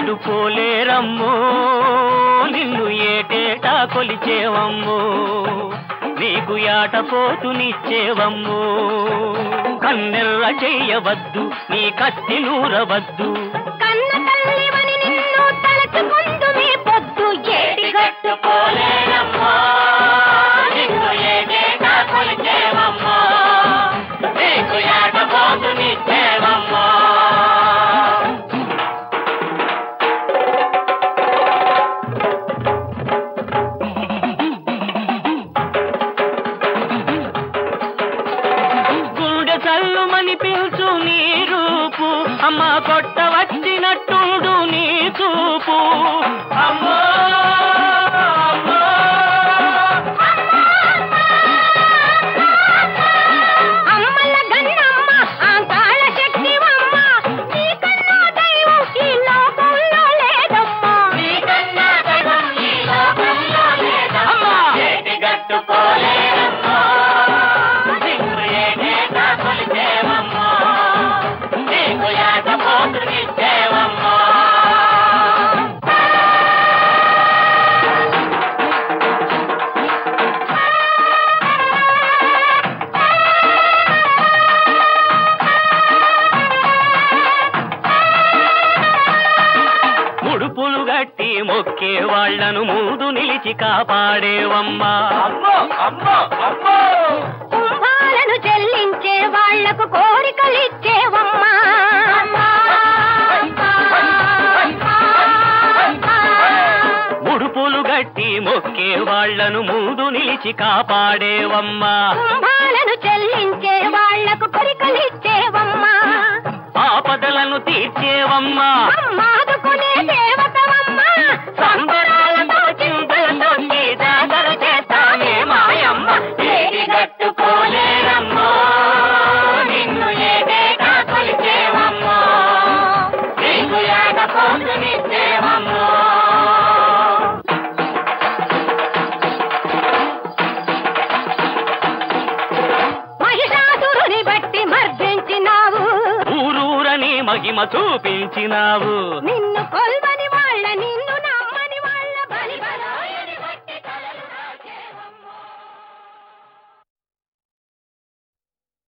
గట్టు పోలేరమ్మో నిన్ను ఏటేటా కొలిచేవమ్మో నీకు యాట పోతునిచ్చేవమ్మో కన్నెర్ర చెయ్యవద్దు నీ కత్తి నూరవద్దు కన్న తల్లివని నిన్ను తలచుకుందు మీ పొద్దు ఏటి గట్టు పోలేరమ్మో నిన్ను ఏటేటా కొలిచేవమ్మో నీకు యాట పోతునిచ్చేవమ్మో గుండె చల్లుమని పిలుచు నీ రూపు అమ్మ కొట్ట వచ్చినట్టుడు నీ చూపు అమ్మో అమ్మో. అమ్మల గన్నమ్మ ఆ కాళ శక్తివమ్మ నీ కన్నా దైవం ఈ లోకంలో లేదమ్మా నీకన్నా దైవం ఈ లోకంలో లేదమ్మా. ఏటి గట్టు పోలేరమ్మో. నిన్ను ఏటేటా కొలిచేవమ్మో. నీకు యాట పోతునిచ్చేవమ్మో. ముడుపులు గట్టి మొక్కే వాళ్లను మూదు నిలిచి కాపాడేవమ్మా కుంభాలను చెల్లించే వాళ్లకు కోరికలిచ్చేవమ్మా ముడుపులు గట్టి మొక్కే వాళ్లను మూదు నిలిచి కాపాడేవమ్మా కుంభాలను చెల్లించే వాళ్లకు కోరికలిచ్చేవమ్మా ఆపదలను తీర్చేవమ్మా అమ్మాదుకునే దేవతవమ్మా సంబరాలతో చింతలతో నీ జాతర చేస్తామే మాయమ్మ ఏది కట్టుకోలేరమ్మో నిన్ను ఏదేగా కొలిచేవమ్మో నీకు ఏక పోతునిచ్చేవమ్మో మహిషాసురుని బట్టి మర్దించినావు ఊరూరని మహిమ చూపించినావు నిన్ను కొల్వని వాళ్ళని